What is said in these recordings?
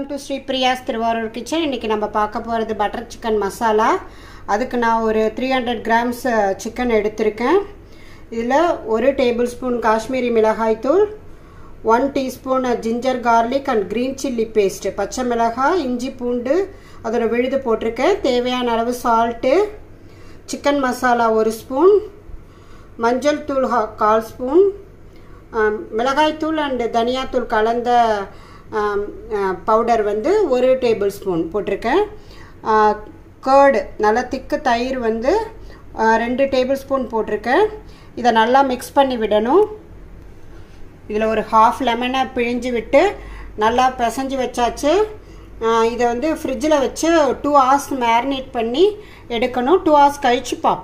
welcome to Sri Priya's Thiruvarur kitchen இன்றைக்கி நம்ம பார்க்க போகிறது பட்டர் சிக்கன் மசாலா அதுக்கு நான் ஒரு த்ரீ ஹண்ட்ரட் கிராம்ஸ் சிக்கன் எடுத்திருக்கேன் இதில் ஒரு டேபிள் ஸ்பூன் காஷ்மீரி மிளகாய் தூள் one teaspoon ginger garlic and green chilli paste பச்சை மிளகாய் இஞ்சி பூண்டு அதோட விழுது போட்டிருக்கேன் தேவையான அளவு சால்ட்டு சிக்கன் மசாலா ஒரு ஸ்பூன் மஞ்சள் தூள் கால் ஸ்பூன் மிளகாய்த்தூள் அண்டு தனியாத்தூள் கலந்த பவுடர் வந்து ஒரு டேபிள் ஸ்பூன் போட்டிருக்கேன் கேர்டு நல்லா திக்கு தயிர் வந்து ரெண்டு டேபிள் ஸ்பூன் போட்டிருக்கேன் இதை நல்லா மிக்ஸ் பண்ணி விடணும் இதில் ஒரு ஹாஃப் லெமனை பிழிஞ்சு விட்டு நல்லா பிசைஞ்சு வச்சாச்சு இதை வந்து ஃப்ரிட்ஜில் வச்சு டூ ஹவர்ஸ் மேரினேட் பண்ணி எடுக்கணும் டூ ஹவர்ஸ் கழித்து பார்ப்போம்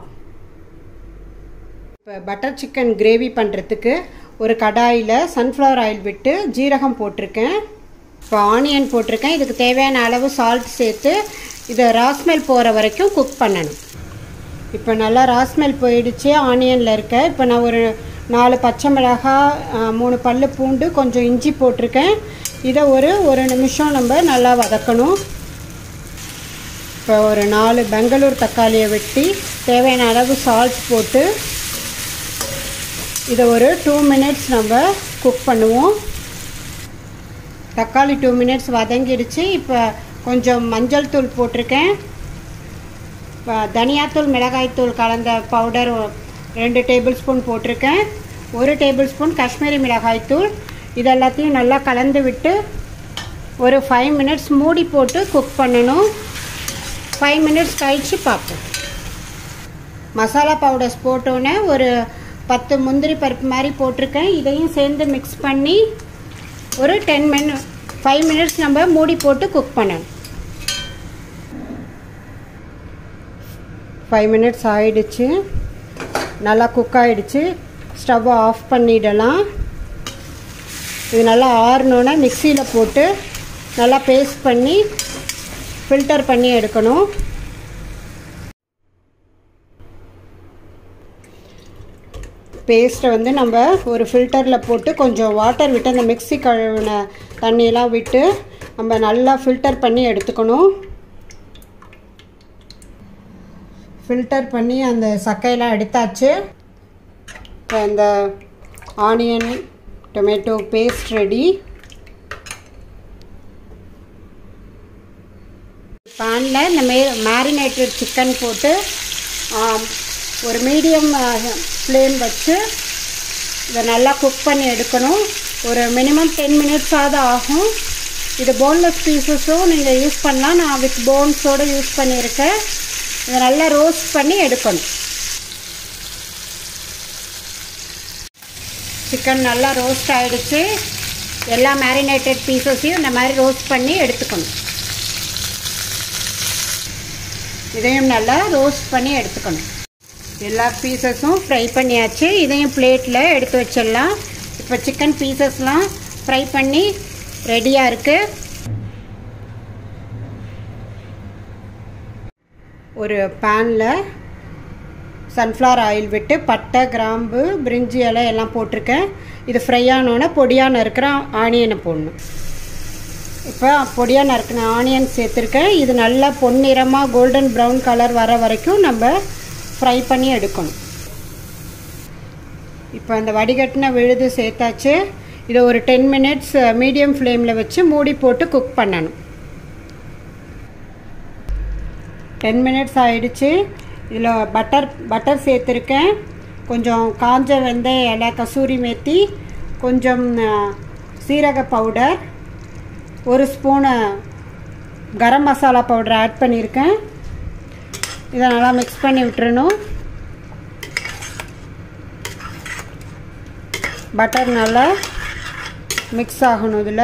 இப்போ பட்டர் சிக்கன் கிரேவி பண்ணுறதுக்கு ஒரு கடாயில் சன்ஃப்ளவர் ஆயில் விட்டு ஜீரகம் போட்டிருக்கேன் இப்போ ஆனியன் போட்டிருக்கேன் இதுக்கு தேவையான அளவு சால்ட் சேர்த்து இதை ராஸ்மெல் போகிற வரைக்கும் குக் பண்ணணும் இப்போ நல்லா ராஸ்மெல் போயிடுச்சு ஆனியனில் இருக்க இப்போ நான் ஒரு நாலு பச்சை மிளகாய் மூணு பல் பூண்டு கொஞ்சம் இஞ்சி போட்டிருக்கேன் இதை ஒரு ஒரு நிமிஷம் நம்ம நல்லா வதக்கணும் இப்போ ஒரு நாலு பெங்களூர் தக்காளியை வெட்டி தேவையான அளவு சால்ட் போட்டு இதை ஒரு டூ மினிட்ஸ் நம்ம குக் பண்ணுவோம் தக்காளி டூ மினிட்ஸ் வதங்கிடுச்சு இப்போ கொஞ்சம் மஞ்சள் தூள் போட்டிருக்கேன் தனியாத்தூள் மிளகாய்த்தூள் கலந்த பவுடர் ரெண்டு டேபிள் ஸ்பூன் போட்டிருக்கேன் ஒரு டேபிள் ஸ்பூன் காஷ்மீரி மிளகாய்த்தூள் இது எல்லாத்தையும் நல்லா கலந்து விட்டு ஒரு ஃபைவ் மினிட்ஸ் மூடி போட்டு குக் பண்ணணும் ஃபைவ் மினிட்ஸ் கழித்து பார்ப்போம் மசாலா பவுடர்ஸ் போட்டோன்னே ஒரு பத்து முந்திரி பருப்பு மாதிரி போட்டிருக்கேன் இதையும் சேர்ந்து மிக்ஸ் பண்ணி ஒரு டென் மினிட் ஃபைவ் மினிட்ஸ் நம்ம மூடி போட்டு குக் பண்ணணும் ஃபைவ் மினிட்ஸ் ஆயிடுச்சு நல்லா குக் ஆகிடுச்சு ஸ்டவ்வை ஆஃப் பண்ணிடலாம் இது நல்லா ஆறணுன்னா மிக்சியில் போட்டு நல்லா பேஸ்ட் பண்ணி ஃபில்டர் பண்ணி எடுக்கணும் பேஸ்ட்டை வந்து நம்ம ஒரு ஃபில்டரில் போட்டு கொஞ்சம் வாட்டர் விட்டு அந்த மிக்சி கழுவின தண்ணியெல்லாம் விட்டு நம்ம நல்லா ஃபில்டர் பண்ணி எடுத்துக்கணும் ஃபில்டர் பண்ணி அந்த சக்கையெல்லாம் எடுத்தாச்சு இப்போ இந்த ஆனியன் டொமேட்டோ பேஸ்ட் ரெடி பேனில் இந்த மே மேரினேட்டட் சிக்கன் போட்டு ஒரு மீடியம் ஃப்ளேம் வச்சு இதை நல்லா குக் பண்ணி எடுக்கணும் ஒரு மினிமம் டென் மினிட்ஸாவது ஆகும் இது போன்லெஸ் பீசஸும் நீங்கள் யூஸ் பண்ணலாம் நான் வித் போன்ஸோடு யூஸ் பண்ணியிருக்கேன் இதை நல்லா ரோஸ்ட் பண்ணி எடுக்கணும் சிக்கன் நல்லா ரோஸ்ட் ஆகிடுச்சு எல்லா மேரினேட்டட் பீசஸையும் இந்த மாதிரி ரோஸ்ட் பண்ணி எடுத்துக்கணும் இதையும் நல்லா ரோஸ்ட் பண்ணி எடுத்துக்கணும் எல்லா பீசஸும் ஃப்ரை பண்ணியாச்சு இதையும் பிளேட்டில் எடுத்து வச்சிடலாம் இப்போ சிக்கன் பீசஸ்லாம் ஃப்ரை பண்ணி ரெடியாக இருக்குது ஒரு பேனில் சன்ஃப்ளவர் ஆயில் விட்டு பட்டை கிராம்பு பிரிஞ்சி இலை எல்லாம் போட்டிருக்கேன் இது ஃப்ரை ஆனோன்னே பொடியாக நறுக்கிற ஆனியனை போடணும் இப்போ பொடியாக நறுக்கின ஆனியன் சேர்த்துருக்கேன் இது நல்லா பொன்னிறமாக கோல்டன் ப்ரௌன் கலர் வர வரைக்கும் நம்ம ஃப்ரை பண்ணி எடுக்கணும் இப்போ அந்த வடிகட்டின விழுது சேர்த்தாச்சு இதை ஒரு டென் மினிட்ஸ் மீடியம் ஃப்ளேமில் வச்சு மூடி போட்டு குக் பண்ணணும் டென் மினிட்ஸ் ஆகிடுச்சு இதில் பட்டர் பட்டர் சேர்த்துருக்கேன் கொஞ்சம் காஞ்ச வெந்தய இலை கசூரி மேத்தி கொஞ்சம் சீரக பவுடர் ஒரு spoon garam masala powder add பண்ணியிருக்கேன் இதை நல்லா மிக்ஸ் பண்ணி விட்டுறணும் பட்டர் நல்லா மிக்ஸ் ஆகணும் இதில்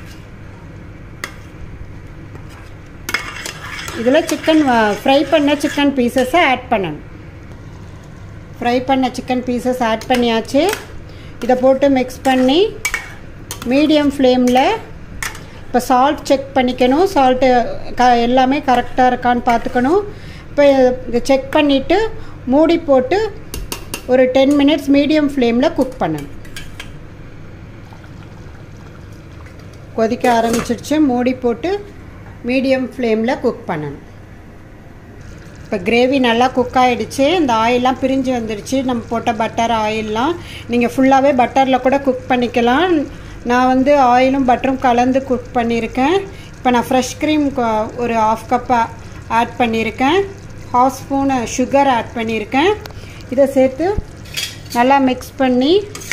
இதில் சிக்கன் ஃப்ரை பண்ண சிக்கன் பீசஸை ஆட் பண்ணணும் ஃப்ரை பண்ண சிக்கன் பீசஸ் ஆட் பண்ணியாச்சு இதை போட்டு மிக்ஸ் பண்ணி மீடியம் ஃப்ளேமில் இப்போ சால்ட் செக் பண்ணிக்கணும் சால்ட்டு க எல்லாமே கரெக்டாக இருக்கான்னு பார்த்துக்கணும் இப்போ இதை செக் பண்ணிவிட்டு மூடி போட்டு ஒரு டென் மினிட்ஸ் மீடியம் ஃப்ளேமில் குக் பண்ணணும் கொதிக்க ஆரம்பிச்சிடுச்சு மூடி போட்டு மீடியம் ஃப்ளேமில் குக் பண்ணணும் இப்போ கிரேவி நல்லா குக் ஆகிடுச்சு இந்த ஆயிலெலாம் பிரிஞ்சு வந்துடுச்சு நம்ம போட்ட பட்டர் ஆயிலெலாம் நீங்கள் ஃபுல்லாகவே பட்டரில் கூட குக் பண்ணிக்கலாம் நான் வந்து ஆயிலும் பட்டரும் கலந்து குக் பண்ணியிருக்கேன் இப்போ நான் ஃப்ரெஷ் க்ரீம் ஒரு ஆஃப் கப் ஆட் பண்ணியிருக்கேன் ஹாஃப் ஸ்பூன் சுகர் ஆட் பண்ணியிருக்கேன் இதை சேர்த்து நல்லா மிக்ஸ் பண்ணி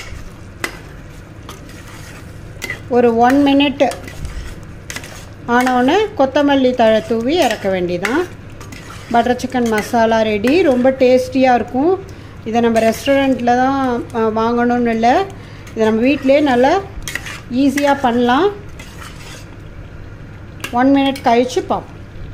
ஒரு ஒன் மினிட் ஆனவுடனே கொத்தமல்லி தழை தூவி இறக்க வேண்டியதான் பட்டர் சிக்கன் மசாலா ரெடி ரொம்ப டேஸ்டியாக இருக்கும் இதை நம்ம ரெஸ்டாரண்ட்டில் தான் வாங்கணும்னு இல்லை இதை நம்ம வீட்டிலே நல்லா ஈஸியாக பண்ணலாம் ஒன் மினிட் கழித்து பார்ப்போம்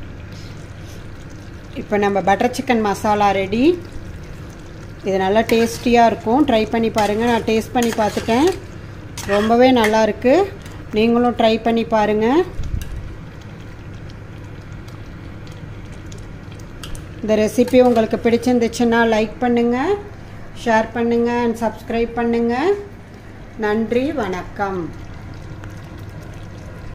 இப்போ நம்ம பட்டர் சிக்கன் மசாலா ரெடி இது நல்லா டேஸ்டியாக இருக்கும் ட்ரை பண்ணி பாருங்கள் நான் டேஸ்ட் பண்ணி பார்த்துட்டேன் ரொம்பவே நல்லா இருக்குது நீங்களும் ட்ரை பண்ணி பாருங்கள் இந்த ரெசிபி உங்களுக்கு பிடிச்சிருந்துச்சுன்னா லைக் பண்ணுங்கள் ஷேர் பண்ணுங்கள் அண்ட் சப்ஸ்கிரைப் பண்ணுங்கள் நன்றி வணக்கம்